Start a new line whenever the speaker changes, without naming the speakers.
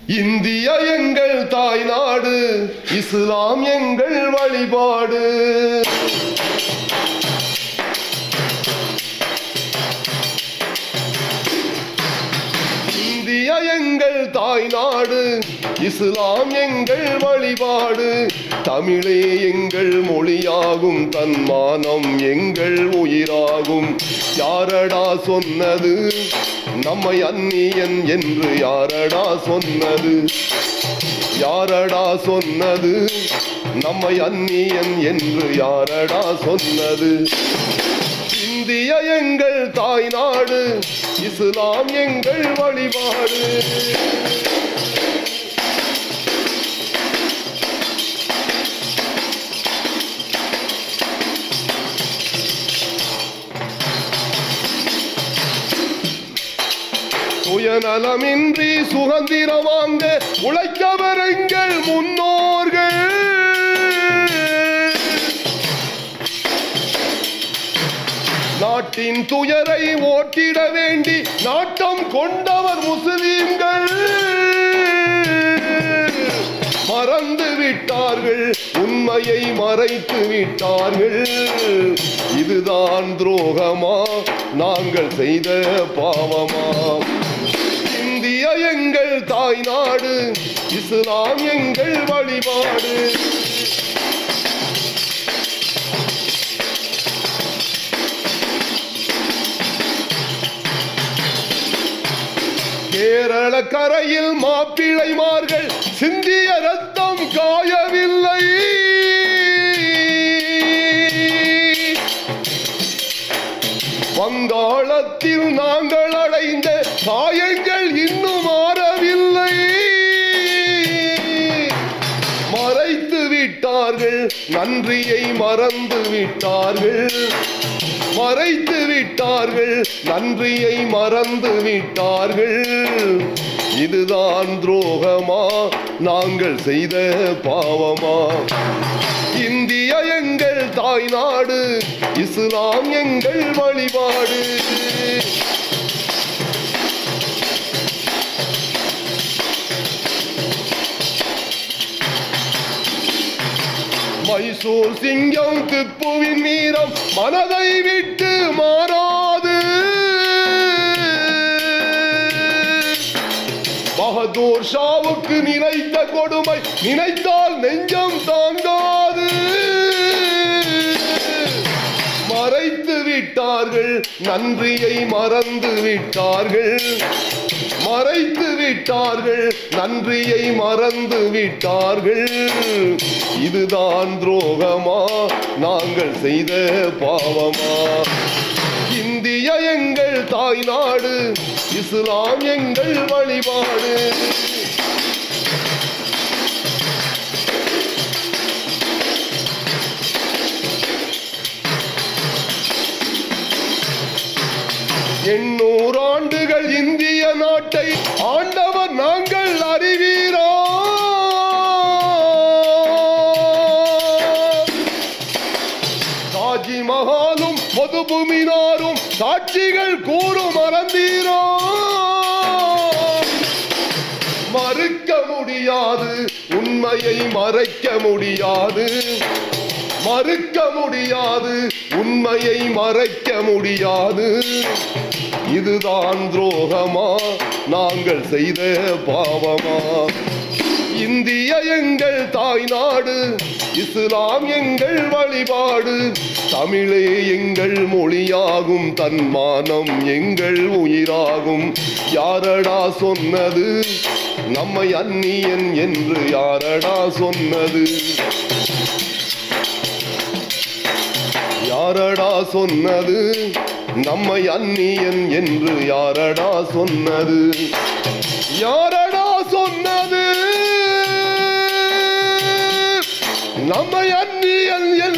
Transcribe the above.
India எங்கள் தாய் நாடு இஸ்லாம் எங்கள் வழிபாடு இந்தியா எங்கள் தாய் நாடு இஸ்லாம் எங்கள் வழிபாடு தமிழே எங்கள் மொழியாகும் தன்மானம் எங்கள் உயிராகும் யாரடா சொன்னது நம்மை அந்நியன் என்று யாரடா சொன்னது யாரடா சொன்னது நம்மை அந்நியன் என்று யாரடா சொன்னது இந்திய எங்கள் தாய் நாடு இஸ்லாம் எங்கள் வழிபாடு சுயநலமின்றி சுதந்திரம் வாங்க உழைத்தவர் எங்கள் முன்னோர்கள் நாட்டின் துயரை ஓட்டிட வேண்டி நாட்டம் கொண்டவர் முஸ்லிம்கள் மறந்து விட்டார்கள் உண்மையை மறைத்து விட்டார்கள் இதுதான் துரோகமா நாங்கள் செய்த பாவமா இந்திய எங்கள் தாய் நாடு இஸ்லாம் எங்கள் வழிபாடு கேரள கரையில் மாப்பிள்ளைமார்கள் சிந்திய ரத்தம் காயவில்லை வங்காளத்தில் நாங்கள் அடைந்த காயங்கள் இன்னும் மாறவில்லை மறைத்து விட்டார்கள் நன்றியை மறந்து விட்டார்கள் மறைத்து விட்டார்கள் நன்றியை மறந்து விட்டார்கள் இதுதான் துரோகமா நாங்கள் செய்த பாவமா இந்திய எங்கள் தாய் நாடு இஸ்லாம் எங்கள் வழிபாடு மைசூர் சிங்கம் திப்புவின் வீரம் மனதை விட்டு மாறாது பகதூர் ஷாவுக்கு நினைத்த கொடுமை நினைத்தால் நெஞ்சம் தாங்காது மறைத்து விட்டார்கள் நன்றியை மறந்து விட்டார்கள் மறைத்து விட்டார்கள் நன்றியை மறந்து விட்டார்கள் இதுதான் துரோகமா நாங்கள் செய்த பாவமா இந்திய எங்கள் தாய் நாடு இஸ்லாம் எங்கள் வழிபாடு எண்ணூறு ஆண்டுகள் இந்திய நாட்டை ஆண்டவர் நாங்கள் அறிவீரா தாஜ்மஹாலும் மதுபுமினாரும் சாட்சிகள் கூறும் மறந்தீரோ மறுக்க முடியாது உண்மையை மறைக்க முடியாது மறுக்க முடியாது உண்மையை மறைக்க முடியாது இதுதான் துரோகமா நாங்கள் செய்த பாவமா இந்திய எங்கள் தாய் நாடு இஸ்லாம் எங்கள் வழிபாடு தமிழே எங்கள் மொழியாகும் தன்மானம் எங்கள் உயிராகும் யாரடா சொன்னது நம்மை அந்நியன் என்று யாரடா சொன்னது யாரடா சொன்னது நம்மை அந்நியன் என்று யாரடா சொன்னது யாரடா சொன்னது நம்மை அந்நியன்